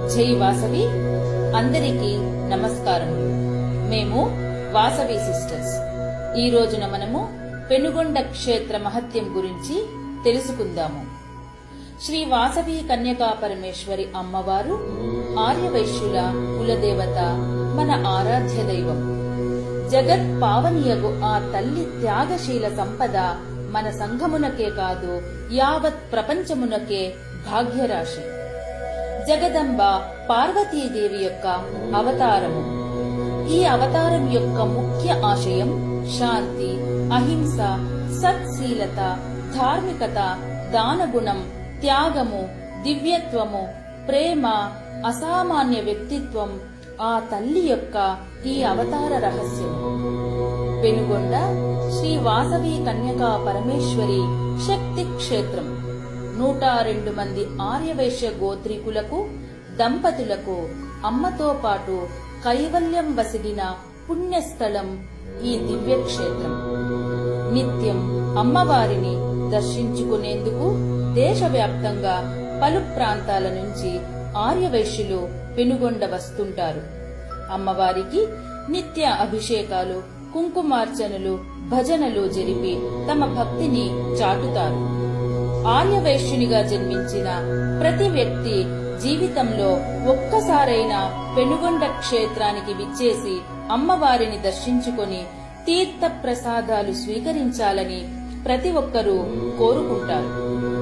జై వాసవి అందరికీ నమస్కారములు మేము వాసవి సిస్టర్స్ ఈ రోజున మనము పెనుగొండ క్షేత్ర మహత్యం గురించి తెలుసుకుందాము శ్రీ వాసవి కన్యకా పరమేశ్వరి అమ్మవారు ఆర్యవైశ్యుల కులదేవత మన ఆరాధ్య దైవం జగత్ పావనియగు ఆ తల్లి త్యాగశీల సంపద మన సంఘమునకే కాదు యావత్ ప్రపంచమునకే భాగ్యరాశి జగదంబ పార్వతీదేవి యొక్క అవతారము ఈ అవతారం యొక్క ముఖ్య ఆశయం శాంతి అహింస సత్శీలత ధార్మికత దానగుణం త్యాగము దివ్యత్వము ప్రేమ అసామాన్య వ్యక్తిత్వం ఆ తల్లి యొక్క ఈ అవతార రహస్యం వెనుగొండ శ్రీ వాసవి కన్యకా పరమేశ్వరి శక్తి క్షేత్రం నూట రెండు మంది ఆర్యవైశ్య గోత్రీకులకు దంపతులకు అమ్మతో పాటు కైవల్యం వసిగిన పుణ్యస్థలం ఈ దివ్యక్షేత్రం నిత్యం అమ్మవారిని దర్శించుకునేందుకు దేశవ్యాప్తంగా పలు ప్రాంతాల నుంచి ఆర్యవైశ్యులు పెనుగొండ వస్తుంటారు అమ్మవారికి నిత్య అభిషేకాలు కుంకుమార్చనలు భజనలు జరిపి తమ భక్తిని చాటుతారు ఆర్యవైశ్యునిగా జన్మించిన ప్రతి వ్యక్తి జీవితంలో ఒక్కసారైనా పెనుగొండ క్షేత్రానికి విచ్చేసి అమ్మవారిని దర్శించుకొని తీర్థ ప్రసాదాలు స్వీకరించాలని ప్రతి ఒక్కరూ కోరుకుంటారు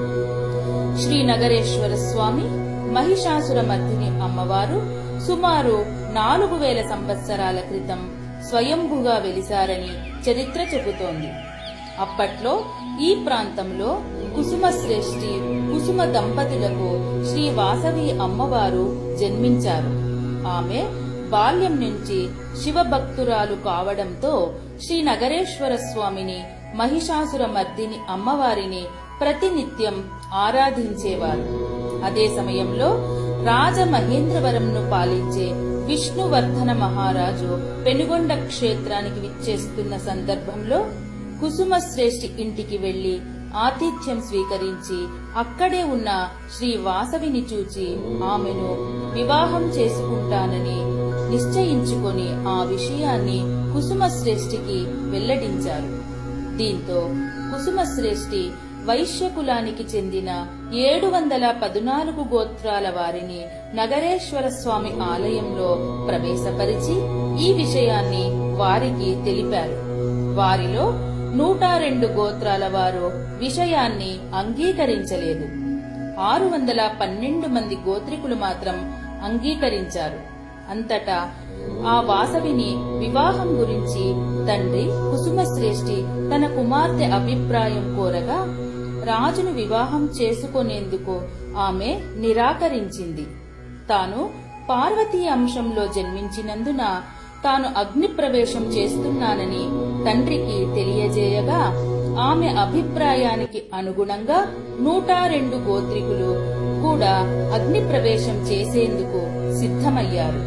శ్రీ నగరేశ్వర స్వామి మహిషాసుర మర్దిని అమ్మవారు సుమారు నాలుగు వేల సంవత్సరాల క్రితం స్వయంభుగా వెలిశారని చరిత్ర చెబుతోంది అప్పట్లో ఈ ప్రాంతంలో కుసుమ శ్రేష్ఠి కుసుమ దంపతులకు శ్రీ వాసవి అమ్మవారు జన్మించారు ఆమె బాల్యం నుంచి శివభక్తురాలు కావడంతో శ్రీ నగరేశ్వర స్వామిని మహిషాసుర మర్దిని అమ్మవారిని ప్రతినిత్యం ఆరాధించేవారు అదే సమయంలో రాజమహేంద్రవరంను పాలించే విష్ణువర్ధన మహారాజు పెనుగొండ క్షేత్రానికి విచ్చేస్తున్న సందర్భంలో కుసుమ శ్రేష్ఠి ఇంటికి వెళ్లి ఆతిథ్యం స్వీకరించి అక్కడే ఉన్న శ్రీ వాసవిని చూచి ఆమెను వివాహం చేసుకుంటానని నిశ్చయించుకొని ఆ విషయాన్ని కుసుమ శ్రేష్ఠికి వెల్లడించారు దీంతో కుసుమ శ్రేష్ఠి వైశ్యకులానికి చెందిన ఏడు వందల పదునాలుగు గోత్రాల వారిని నగరేశ్వర స్వామి ఆలయంలో ప్రవేశపరిచి ఈ విషయాన్ని వారికి తెలిపారు వారిలో నూట రెండు గోత్రాల వారు విషయాన్ని అంగీకరించలేదు ఆరు వందల పన్నెండు మంది గోత్రికులు మాత్రం అంగీకరించారు అంతటా ఆ వాసవిని వివాహం గురించి తండ్రి కుసుమశ్రేష్ఠి తన కుమార్తె అభిప్రాయం కోరగా రాజును వివాహం చేసుకునేందుకు ఆమె నిరాకరించింది తాను పార్వతీ అంశంలో జన్మించినందున తాను అగ్ని ప్రవేశం చేస్తున్నానని తండ్రికి తెలియజేయగా ఆమె అభిప్రాయానికి అనుగుణంగా నూట రెండు గోత్రికులు కూడా అగ్ని ప్రవేశం చేసేందుకు సిద్ధమయ్యారు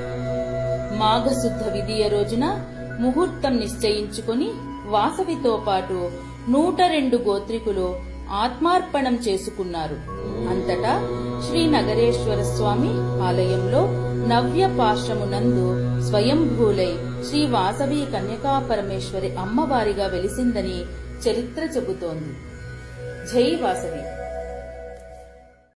మాఘశుద్ధ విధియ రోజున ముహూర్తం నిశ్చయించుకుని వాసవితో పాటు నూట రెండు గోత్రికులు ఆత్మార్పణం చేసుకున్నారు అంతటా శ్రీ నగరేశ్వర స్వామి ఆలయంలో నవ్య పాశ్రమునందు స్వయంభూలై శ్రీ వాసవి కన్యకా పరమేశ్వరి అమ్మవారిగా వెలిసిందని చరిత్ర చెబుతోంది జై వాసవి